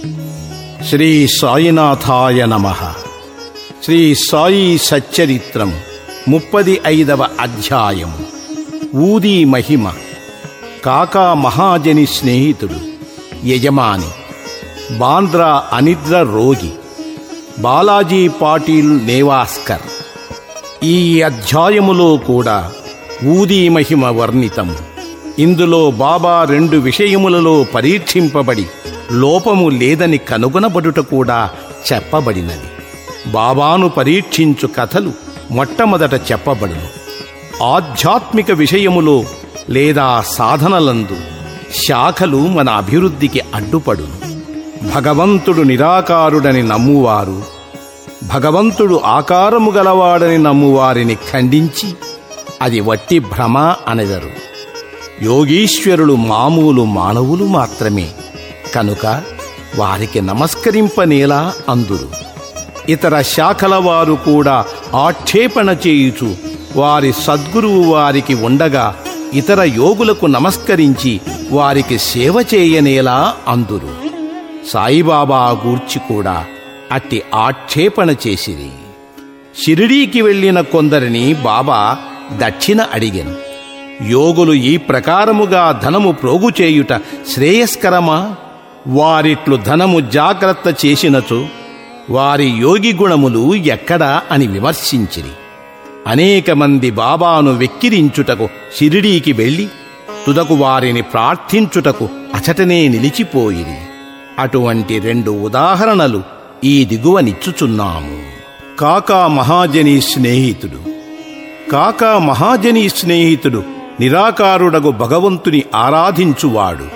శ్రీ సాయినాథాయ నమ శ్రీ సాయి సచ్చరిత్రం ముప్పది ఐదవ అధ్యాయం ఊది మహిమ కాకా మహాజని స్నేహితుడు యజమాని బాంద్రా అనిద్ర రోగి బాలాజీ పాటిల్ నేవాస్కర్ ఈ అధ్యాయములో కూడా ఊది మహిమ వర్ణితము ఇందులో బాబా రెండు విషయములలో పరీక్షింపబడి లోపము లేదని కనుగొనబడుట కూడా చెప్పబడినది బాబాను పరీక్షించు కథలు మొట్టమొదట చెప్పబడును ఆధ్యాత్మిక విషయములో లేదా సాధనలందు శాఖలు మన అభివృద్ధికి అడ్డుపడును భగవంతుడు నిరాకారుడని నమ్మువారు భగవంతుడు ఆకారము గలవాడని నమ్మువారిని ఖండించి అది వట్టి భ్రమ అనెదరు యోగీశ్వరులు మామూలు మానవులు మాత్రమే కనుక వారికి నమస్కరింపనేలా అందురు ఇతర శాఖల వారు కూడా ఆక్షేపణ చేయుచు వారి సద్గురువు వారికి ఉండగా ఇతర యోగులకు నమస్కరించి వారికి సేవ చేయనేలా అందురు సాయిబాబా గూర్చి కూడా అట్టి ఆక్షేపణ చేసిరి షిరిడీకి వెళ్ళిన కొందరిని బాబా దక్షిణ అడిగెను యోగులు ఈ ప్రకారముగా ధనము ప్రోగు చేయుట శ్రేయస్కరమా వారిట్లు ధనము జాగ్రత్త చేసినచో వారి యోగి గుణములు ఎక్కడా అని విమర్శించిరి అనేక మంది బాబాను వెక్కిరించుటకు షిరిడీకి వెళ్ళి తుదకు వారిని ప్రార్థించుటకు అచటనే నిలిచిపోయిరి అటువంటి రెండు ఉదాహరణలు ఈ దిగువనిచ్చుచున్నాము కాకా మహాజని స్నేహితుడు కాకా మహాజని స్నేహితుడు నిరాకారుడగు భగవంతుని ఆరాధించువాడు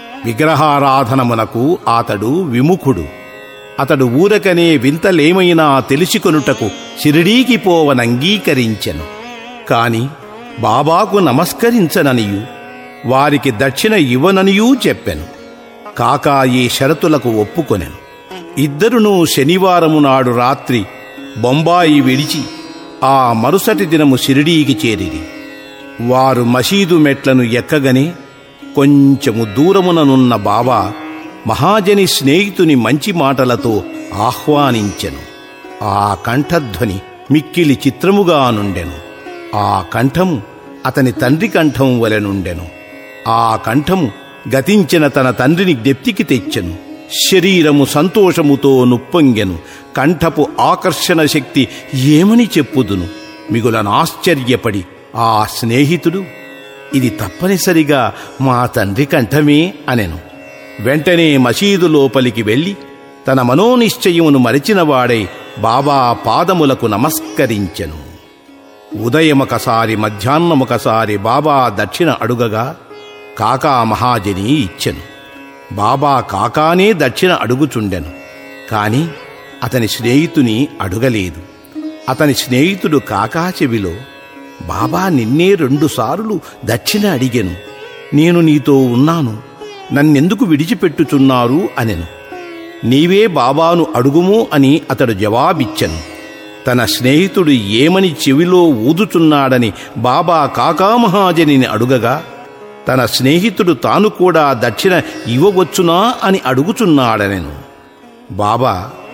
విగ్రహారాధనమునకు అతడు విముఖుడు అతడు ఊరకనే వింతలేమైనా తెలుసుకొనుటకు షిరిడీకి పోవనంగీకరించెను కాని బాబాకు నమస్కరించననియు వారికి దక్షిణ ఇవ్వననియూ చెప్పెను కాకా ఈ షరతులకు ఒప్పుకొనెను ఇద్దరును శనివారము నాడు రాత్రి బొంబాయి విడిచి ఆ మరుసటి దినము షిరిడీకి చేరిరి వారు మసీదు మెట్లను ఎక్కగనే కొంచెము దూరముననున్న బాబా మహాజని స్నేహితుని మంచి మాటలతో ఆహ్వానించెను ఆ కంఠధ్వని మిక్కిలి చిత్రముగా నుండెను ఆ కంఠము అతని తండ్రి కంఠం వలెనుండెను ఆ కంఠము గతించిన తన తండ్రిని జ్ఞప్తికి తెచ్చెను శరీరము సంతోషముతో నుప్పొంగెను కంఠపు ఆకర్షణ శక్తి ఏమని చెప్పుదును మిగులనాశ్చర్యపడి ఆ స్నేహితుడు ఇది తప్పనిసరిగా మా తండ్రి కంఠమే అనెను వెంటనే మసీదు లోపలికి వెళ్ళి తన మనోనిశ్చయమును మరిచినవాడై బాబా పాదములకు నమస్కరించెను ఉదయమొకసారి మధ్యాహ్నమొకసారి బాబా దక్షిణ అడుగగా కాకా మహాజని ఇచ్చెను బాబా కాకానే దక్షిణ అడుగుచుండెను కాని అతని స్నేహితుని అడుగలేదు అతని స్నేహితుడు కాకా చెవిలో బాబా నిన్నే రెండుసార్లు దక్షిణ అడిగెను నేను నీతో ఉన్నాను నన్నెందుకు విడిచిపెట్టుచున్నారు అనెను నీవే బాబాను అడుగుము అని అతడు జవాబిచ్చెను తన స్నేహితుడు ఏమని చెవిలో ఊదుచున్నాడని బాబా కాకామహాజనిని అడుగగా తన స్నేహితుడు తాను కూడా దక్షిణ ఇవ్వవచ్చునా అని అడుగుచున్నాడనెను బాబా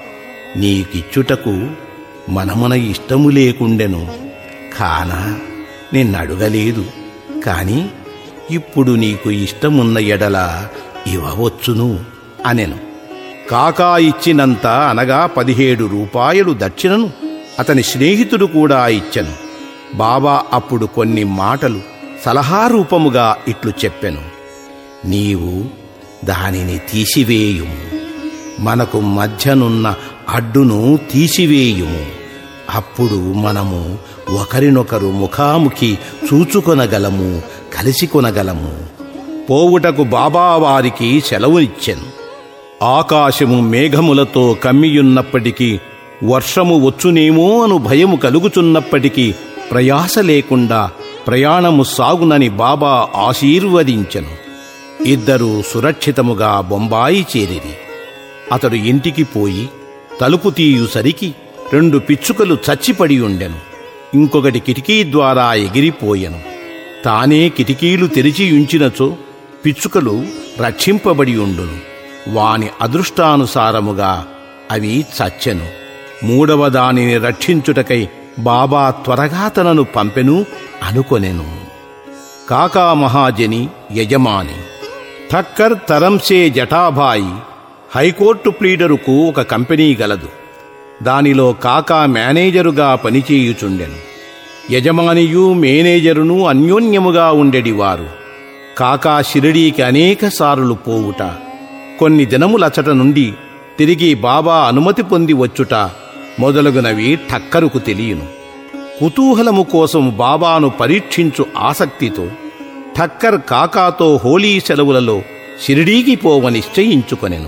నీకిచ్చుటకు మనమున ఇష్టము లేకుండెను కానా నిన్నడుగలేదు కాని ఇప్పుడు నీకు ఇష్టమున్న ఎడల ఇవ్వవచ్చును అనెను కాకా ఇచ్చినంత అనగా పదిహేడు రూపాయలు దక్షిణను అతని స్నేహితుడు కూడా ఇచ్చెను బాబా అప్పుడు కొన్ని మాటలు సలహా రూపముగా ఇట్లు చెప్పెను నీవు దానిని తీసివేయుము మనకు మధ్యనున్న అడ్డును తీసివేయుము అప్పుడు మనము ఒకరినొకరు ముఖాముఖి చూచుకొనగలము కలిసి కొనగలము పోవుటకు బాబా వారికి సెలవునిచ్చెను ఆకాశము మేఘములతో కమ్మియున్నప్పటికీ వర్షము వచ్చునేమో అను భయము కలుగుచున్నప్పటికీ ప్రయాస లేకుండా ప్రయాణము సాగునని బాబా ఆశీర్వదించెను ఇద్దరూ సురక్షితముగా బొంబాయి చేరిరి అతడు ఇంటికి పోయి తలుపు తీయుసరికి రెండు పిచ్చుకలు చచ్చిపడి ఉండెను ఇంకొకటి కిటికీ ద్వారా ఎగిరిపోయెను తానే కిటికీలు తెరిచి ఉంచినచో పిచ్చుకలు రక్షింపబడి ఉండును వాని అదృష్టానుసారముగా అవి చచ్చెను మూడవ దానిని రక్షించుటకై బాబా త్వరగా తనను పంపెను అనుకొనెను కాకా మహాజని యజమాని ఠక్కర్ తరంసే జటాభాయి హైకోర్టు ప్లీడరుకు ఒక కంపెనీ గలదు దానిలో కాకా మేనేజరుగా పనిచేయుచుండెను యజమానియు మేనేజరును అన్యోన్యముగా ఉండెడివారు కాకా షిరిడీకి అనేక సార్లు పోవుట కొన్ని దినములచట నుండి తిరిగి బాబా అనుమతి పొంది వచ్చుట మొదలగునవి ఠక్కరుకు తెలియను కుతూహలము కోసం బాబాను పరీక్షించు ఆసక్తితో ఠక్కర్ కాకాతో హోలీ సెలవులలో షిరిడీకి పోవ నిశ్చయించుకొనెను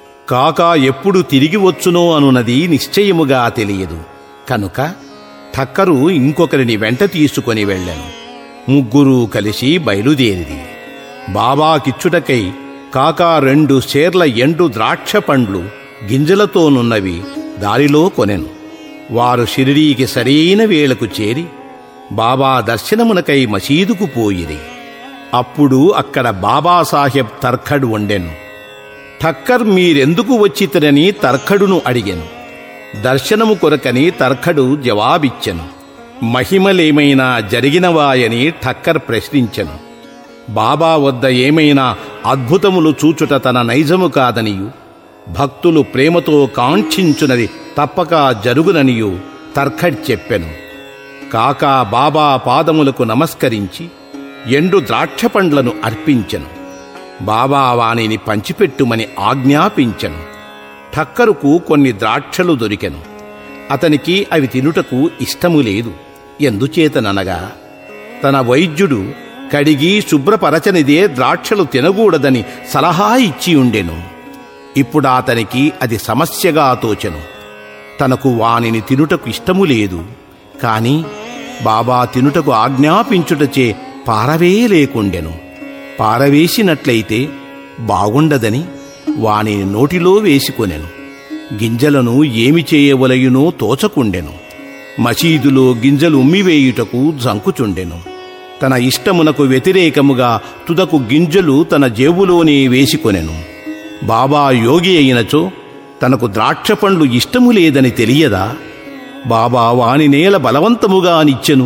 కాకా ఎప్పుడు తిరిగి వచ్చునో అనున్నది నిశ్చయముగా తెలియదు కనుక ఠక్కరు ఇంకొకరిని వెంట తీసుకొని వెళ్ళాను ముగ్గురు కలిసి బయలుదేరిది బాబాకిచ్చుటకై కాకా రెండు సేర్ల ఎండు ద్రాక్ష పండ్లు గింజలతోనున్నవి దారిలో కొనెను వారు షిరిడీకి సరైన వేళకు చేరి బాబా దర్శనమునకై మసీదుకు పోయిరి అప్పుడు అక్కడ బాబాసాహెబ్ తర్ఖడ్ ఉండెను ఠక్కర్ మీరెందుకు వచ్చితరని తర్ఖడును అడిగెను దర్శనము కొరకని తర్ఖడు జవాబిచ్చెను మహిమలేమైనా జరిగినవాయని ఠక్కర్ ప్రశ్నించెను బాబా వద్ద ఏమైనా అద్భుతములు చూచుట తన నైజము కాదనియు భక్తులు ప్రేమతో కాంక్షించునది తప్పక జరుగుననియు తర్ఖడ్ చెప్పెను కాకా బాబా పాదములకు నమస్కరించి ఎండు ద్రాక్ష పండ్లను అర్పించెను బాబా వానిని పంచిపెట్టుమని ఆజ్ఞాపించెను ఠక్కరుకు కొన్ని ద్రాక్షలు దొరికెను అతనికి అవి తినుటకు ఇష్టము లేదు ఎందుచేతననగా తన వైద్యుడు కడిగి శుభ్రపరచనిదే ద్రాక్షలు తినకూడదని సలహా ఇచ్చి ఉండెను ఇప్పుడు అతనికి అది సమస్యగా తోచెను తనకు వానిని తినుటకు ఇష్టము లేదు కాని బాబా తినుటకు ఆజ్ఞాపించుటచే పారవేయలేకుండెను పారవేసినట్లయితే బాగుండదని వానిని నోటిలో వేసుకొనెను గింజలను ఏమి చేయవలయునో తోచకుండెను మసీదులో గింజలు ఉమ్మివేయుటకు జంకుచుండెను తన ఇష్టమునకు వ్యతిరేకముగా తుదకు గింజలు తన జేబులోనే వేసుకొనెను బాబా యోగి అయినచో తనకు ద్రాక్ష పండ్లు ఇష్టము లేదని తెలియదా బాబా వాని నేల బలవంతముగా నిచ్చెను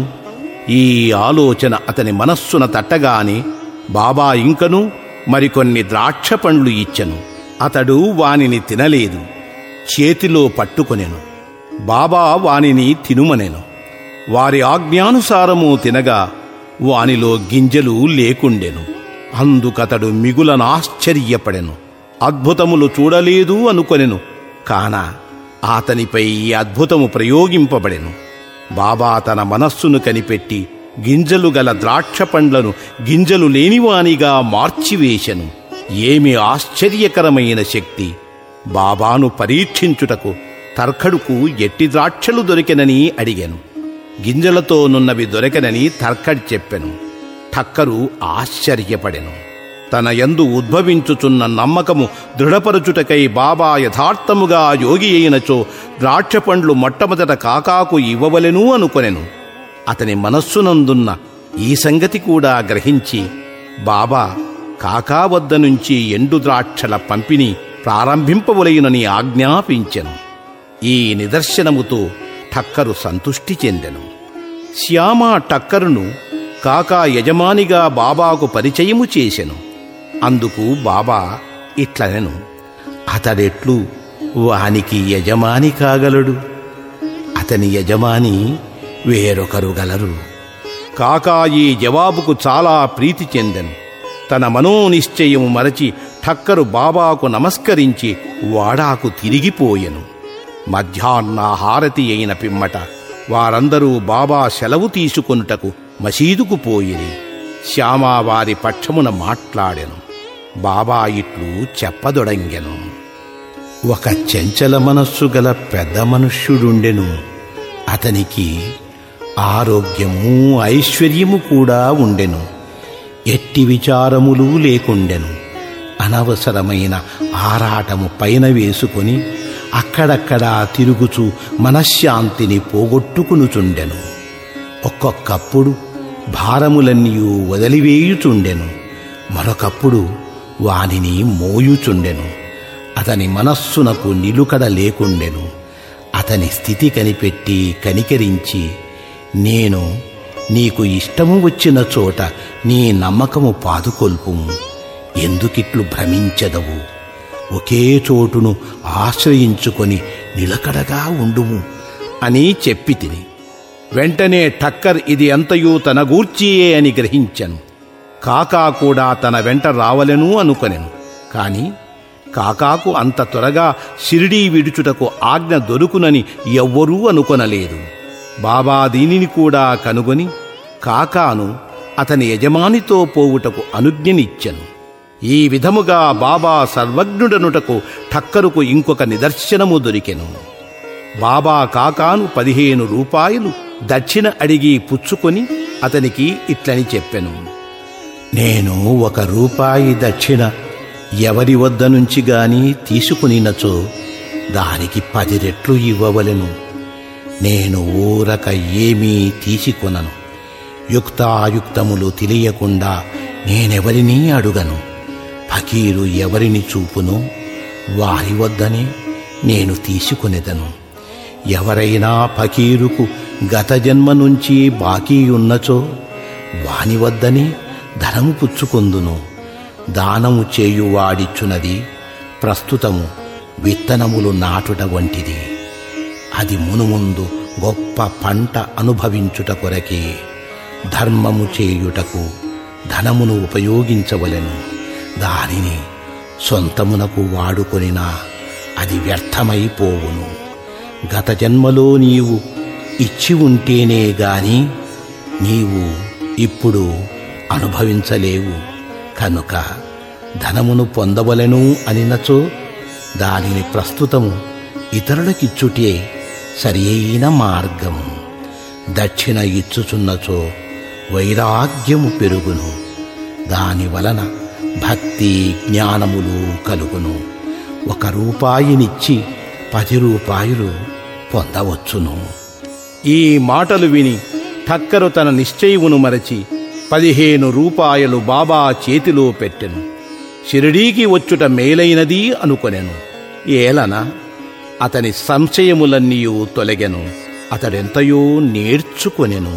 ఈ ఆలోచన అతని మనస్సున తట్టగానే బాబా ఇంకను మరికొన్ని ద్రాక్ష పండ్లు ఇచ్చెను అతడు వానిని తినలేదు చేతిలో పట్టుకొనెను బాబా వానిని తినుమనెను వారి ఆజ్ఞానుసారము తినగా వానిలో గింజలు లేకుండెను అందుకతడు మిగులనాశ్చర్యపడెను అద్భుతములు చూడలేదు అనుకొనెను కాన అతనిపై ఈ అద్భుతము ప్రయోగింపబడెను బాబా తన మనస్సును కనిపెట్టి గింజలు గల ద్రాక్ష పండ్లను గింజలు లేనివానిగా మార్చివేశెను ఏమి ఆశ్చర్యకరమైన శక్తి బాబాను పరీక్షించుటకు తర్కడుకు ఎట్టి ద్రాక్షలు దొరికెనని అడిగాను గింజలతోనున్నవి దొరకనని తర్కడ్ చెప్పెను ఠక్కరు ఆశ్చర్యపడెను తన యందు ఉద్భవించుచున్న నమ్మకము దృఢపరచుటకై బాబా యథార్థముగా యోగి అయినచో ద్రాక్ష పండ్లు మొట్టమొదట కాకాకు ఇవ్వవలెను అనుకొనెను అతని మనస్సునందున్న ఈ సంగతి కూడా గ్రహించి బాబా కాకా వద్ద నుంచి ఎండు ద్రాక్షల పంపిణీ ప్రారంభింపవలయునని ఆజ్ఞాపించెను ఈ నిదర్శనముతో ఠక్కరు సంతుష్టి చెందెను శ్యామ టక్కరును కాకా యజమానిగా బాబాకు పరిచయము చేసెను అందుకు బాబా ఇట్లనెను అతడెట్లు వానికి యజమాని కాగలడు అతని యజమాని వేరొకరు గలరు కాకా ఈ జవాబుకు చాలా ప్రీతి చెందెను తన మనోనిశ్చయము మరచి ఠక్కరు బాబాకు నమస్కరించి వాడాకు తిరిగిపోయెను మధ్యాహ్న హారతి అయిన పిమ్మట వారందరూ బాబా సెలవు తీసుకొనుటకు మసీదుకు పోయిరి శ్యామా వారి పక్షమున మాట్లాడెను బాబా ఇట్లు చెప్పదొడంగెను ఒక చెంచల మనస్సు గల పెద్ద మనుష్యుడుండెను అతనికి ఆరోగ్యము ఐశ్వర్యము కూడా ఉండెను ఎట్టి విచారములు లేకుండెను అనవసరమైన ఆరాటము పైన వేసుకొని అక్కడక్కడా తిరుగుచూ మనశ్శాంతిని పోగొట్టుకునుచుండెను ఒక్కొక్కప్పుడు భారములన్నీ వదిలివేయుచుండెను మరొకప్పుడు వానిని మోయుచుండెను అతని మనస్సునకు నిలుకడ లేకుండెను అతని స్థితి కనిపెట్టి కనికరించి నేను నీకు ఇష్టము వచ్చిన చోట నీ నమ్మకము పాదుకొల్పుము ఎందుకిట్లు భ్రమించదవు ఒకే చోటును ఆశ్రయించుకొని నిలకడగా ఉండుము అని చెప్పి తిని వెంటనే టక్కర్ ఇది అంతయు తన గూర్చియే అని గ్రహించెను కాకా కూడా తన వెంట రావలెను అనుకొనెను కాని కాకాకు అంత త్వరగా షిరిడీ విడుచుటకు ఆజ్ఞ దొరుకునని ఎవ్వరూ అనుకొనలేదు బాబా దీనిని కూడా కనుగొని కాకాను అతని యజమానితో పోవుటకు అనుజ్ఞనిచ్చెను ఈ విధముగా బాబా సర్వజ్ఞుడనుటకు ఠక్కరుకు ఇంకొక నిదర్శనము దొరికెను బాబా కాకాను పదిహేను రూపాయలు దక్షిణ అడిగి పుచ్చుకొని అతనికి ఇట్లని చెప్పెను నేను ఒక రూపాయి దక్షిణ ఎవరి వద్ద నుంచి గాని తీసుకునినచో దానికి పది రెట్లు ఇవ్వవలెను నేను ఊరక ఏమీ తీసుకొనను యుక్తాయుక్తములు తెలియకుండా నేనెవరినీ అడుగను ఫకీరు ఎవరిని చూపునో వారి వద్దనే నేను తీసుకునేదను ఎవరైనా ఫకీరుకు గత జన్మ నుంచి బాకీ ఉన్నచో వాని వద్దనే ధనము పుచ్చుకొందును దానము చేయువాడిచ్చునది ప్రస్తుతము విత్తనములు నాటుట వంటిది అది మునుముందు గొప్ప పంట అనుభవించుట కొరకే ధర్మము చేయుటకు ధనమును ఉపయోగించవలెను దానిని సొంతమునకు వాడుకొనినా అది వ్యర్థమైపోవును గత జన్మలో నీవు ఇచ్చి ఉంటేనే గాని నీవు ఇప్పుడు అనుభవించలేవు కనుక ధనమును పొందవలెను అనినచో దానిని ప్రస్తుతము ఇతరులకిచ్చుటే సరి అయిన మార్గము దక్షిణ ఇచ్చుచున్నచో వైరాగ్యము పెరుగును దాని వలన భక్తి జ్ఞానములు కలుగును ఒక రూపాయినిచ్చి పది రూపాయలు పొందవచ్చును ఈ మాటలు విని ఠక్కరు తన నిశ్చయమును మరచి పదిహేను రూపాయలు బాబా చేతిలో పెట్టెను షిరిడీకి వచ్చుట మేలైనది అనుకొనెను ఏలన అతని సంశయములన్నీయు తొలగెను అతడెంతయో నేర్చుకొనెను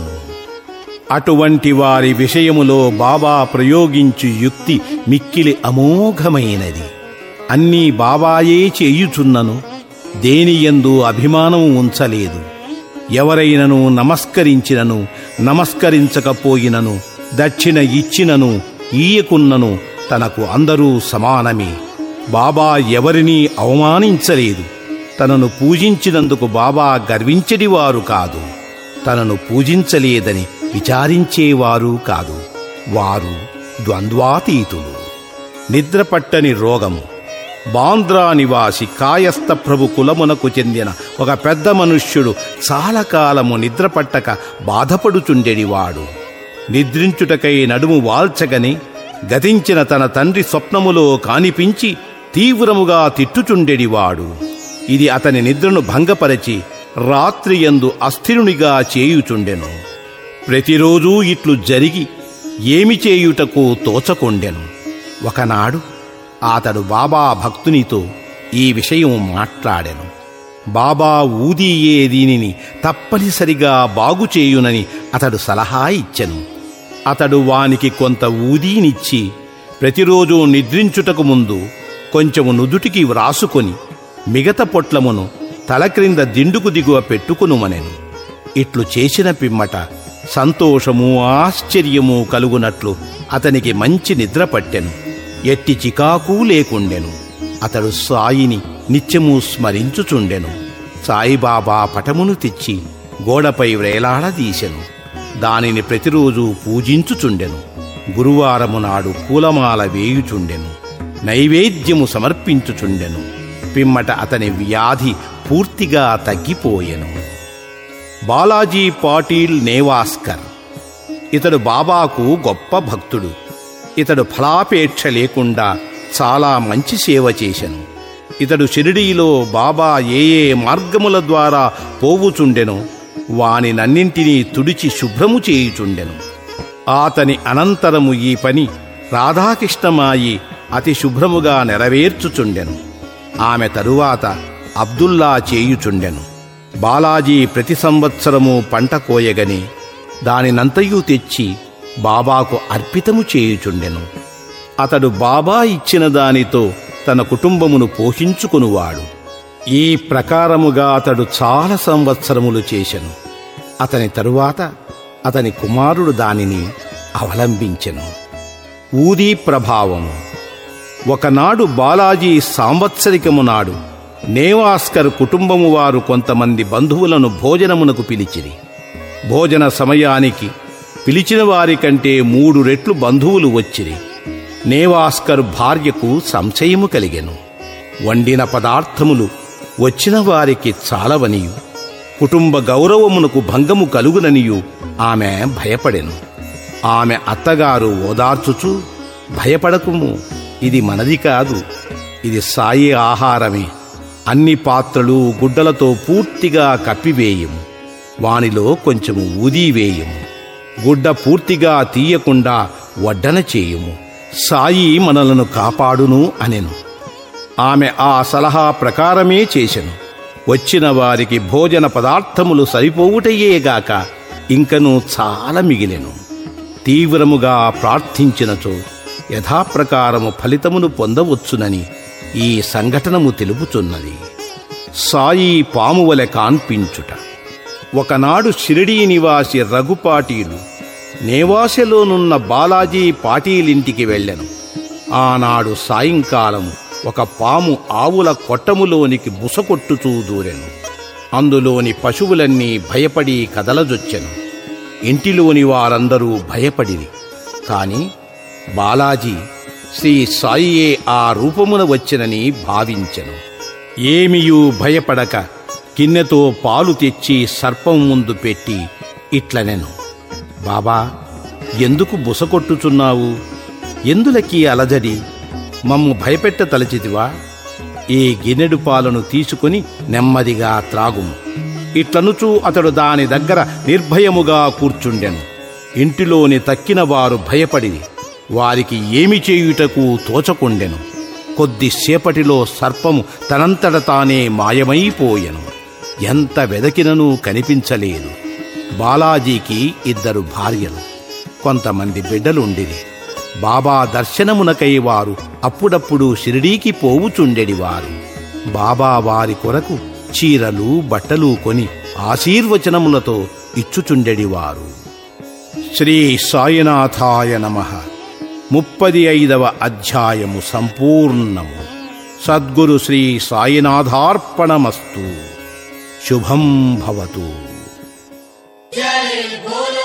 అటువంటి వారి విషయములో బాబా ప్రయోగించు యుక్తి మిక్కిలి అమోఘమైనది అన్నీ బాబాయే చేయుచున్నను దేనియందు అభిమానము ఉంచలేదు ఎవరైనను నమస్కరించినను నమస్కరించకపోయినను దక్షిణ ఇచ్చినను ఈయకున్నను తనకు అందరూ సమానమే బాబా ఎవరినీ అవమానించలేదు తనను పూజించినందుకు బాబా గర్వించడివారు కాదు తనను పూజించలేదని విచారించేవారు కాదు వారు ద్వంద్వాతీతులు నిద్రపట్టని రోగము బాంద్రా నివాసి కాయస్థ ప్రభు కులమునకు చెందిన ఒక పెద్ద మనుష్యుడు చాలా కాలము నిద్రపట్టక బాధపడుచుండెడివాడు నిద్రించుటకై నడుము వాల్చగని గతించిన తన తండ్రి స్వప్నములో కానిపించి తీవ్రముగా తిట్టుచుండెడివాడు ఇది అతని నిద్రను భంగపరచి రాత్రియందు అస్థిరునిగా చేయుచుండెను ప్రతిరోజూ ఇట్లు జరిగి ఏమి చేయుటకు తోచకొండెను ఒకనాడు అతడు బాబా భక్తునితో ఈ విషయం మాట్లాడెను బాబా ఊదియే దీనిని తప్పనిసరిగా బాగుచేయునని అతడు సలహా ఇచ్చెను అతడు వానికి కొంత ఊదీనిచ్చి ప్రతిరోజు నిద్రించుటకు ముందు కొంచెము నుదుటికి వ్రాసుకొని మిగత పొట్లమును తల క్రింద దిండుకు దిగువ పెట్టుకునుమనెను ఇట్లు చేసిన పిమ్మట సంతోషము ఆశ్చర్యము కలుగునట్లు అతనికి మంచి నిద్ర పట్టెను ఎట్టి చికాకు లేకుండెను అతడు సాయిని నిత్యము స్మరించుచుండెను సాయిబాబా పటమును తెచ్చి గోడపై వ్రేలాడదీసెను దానిని ప్రతిరోజు పూజించుచుండెను గురువారము నాడు పూలమాల వేయుచుండెను నైవేద్యము సమర్పించుచుండెను పిమ్మట అతని వ్యాధి పూర్తిగా తగ్గిపోయెను బాలాజీ పాటీల్ నేవాస్కర్ ఇతడు బాబాకు గొప్ప భక్తుడు ఇతడు ఫలాపేక్ష లేకుండా చాలా మంచి సేవ చేశను ఇతడు షిరిడీలో బాబా ఏ ఏ మార్గముల ద్వారా పోవుచుండెనో వానినన్నింటినీ తుడిచి శుభ్రము చేయుచుండెను అతని అనంతరము ఈ పని రాధాకృష్ణమాయి అతి శుభ్రముగా నెరవేర్చుచుండెను ఆమె తరువాత అబ్దుల్లా చేయుచుండెను బాలాజీ ప్రతి సంవత్సరము పంట కోయగని దానినంతయు తెచ్చి బాబాకు అర్పితము చేయుచుండెను అతడు బాబా ఇచ్చిన దానితో తన కుటుంబమును పోషించుకునువాడు ఈ ప్రకారముగా అతడు చాలా సంవత్సరములు చేశెను అతని తరువాత అతని కుమారుడు దానిని అవలంబించెను ఊదీ ప్రభావము ఒకనాడు బాలాజీ సాంవత్సరికము నాడు నేవాస్కర్ కుటుంబము వారు కొంతమంది బంధువులను భోజనమునకు పిలిచిరి భోజన సమయానికి పిలిచిన వారి కంటే మూడు రెట్లు బంధువులు వచ్చిరి నేవాస్కర్ భార్యకు సంశయము కలిగెను వండిన పదార్థములు వచ్చిన వారికి చాలవనియు కుటుంబ గౌరవమునకు భంగము కలుగుననియు ఆమె భయపడెను ఆమె అత్తగారు ఓదార్చుచు భయపడకుము ఇది మనది కాదు ఇది సాయి ఆహారమే అన్ని పాత్రలు గుడ్డలతో పూర్తిగా కప్పివేయము వానిలో కొంచెము ఊదీ వేయము గుడ్డ పూర్తిగా తీయకుండా వడ్డన చేయుము సాయి మనలను కాపాడును అనెను ఆమె ఆ సలహా ప్రకారమే చేసెను వచ్చిన వారికి భోజన పదార్థములు సరిపోవుటయ్యేగాక ఇంకను చాలా మిగిలెను తీవ్రముగా ప్రార్థించినచో యథాప్రకారము ఫలితమును పొందవచ్చునని ఈ సంఘటనము తెలుపుచున్నది సాయి పామువలె కాన్పించుట ఒకనాడు షిరిడీ నివాసి రఘుపాటీలు నేవాసలోనున్న బాలాజీ పాటీలింటికి వెళ్ళెను ఆనాడు సాయంకాలం ఒక పాము ఆవుల కొట్టములోనికి బుసకొట్టుచూ దూరెను అందులోని పశువులన్నీ భయపడి కదలజొచ్చెను ఇంటిలోని వారందరూ భయపడిరి కాని బాలాజీ శ్రీ సాయియే ఆ రూపమున వచ్చినని భావించెను ఏమియూ భయపడక గిన్నెతో పాలు తెచ్చి సర్పం ముందు పెట్టి ఇట్లనెను బాబా ఎందుకు బుసకొట్టుచున్నావు ఎందులకి అలజడి మమ్ము భయపెట్ట తలచితివా ఈ గిన్నెడు పాలను తీసుకుని నెమ్మదిగా త్రాగుము ఇట్లనుచూ అతడు దాని దగ్గర నిర్భయముగా కూర్చుండెను ఇంటిలోని తక్కిన వారు భయపడిరి వారికి ఏమి చేయుటకు తోచకుండెను కొద్దిసేపటిలో సర్పము తనంతట తానే మాయమైపోయెను ఎంత వెదకిననూ కనిపించలేదు బాలాజీకి ఇద్దరు భార్యలు కొంతమంది బిడ్డలుండిరి బాబా దర్శనమునకై వారు అప్పుడప్పుడు షిరిడీకి పోవుచుండెడివారు బాబా వారి కొరకు చీరలు బట్టలు కొని ఆశీర్వచనములతో ఇచ్చుచుండెడివారు శ్రీ సాయినాథాయ నమ ముప్పది ఐదవ అధ్యాయము సంపూర్ణము సద్గురు శ్రీ సాయినాథార్పణమస్తు శుభం భవతు జై భోల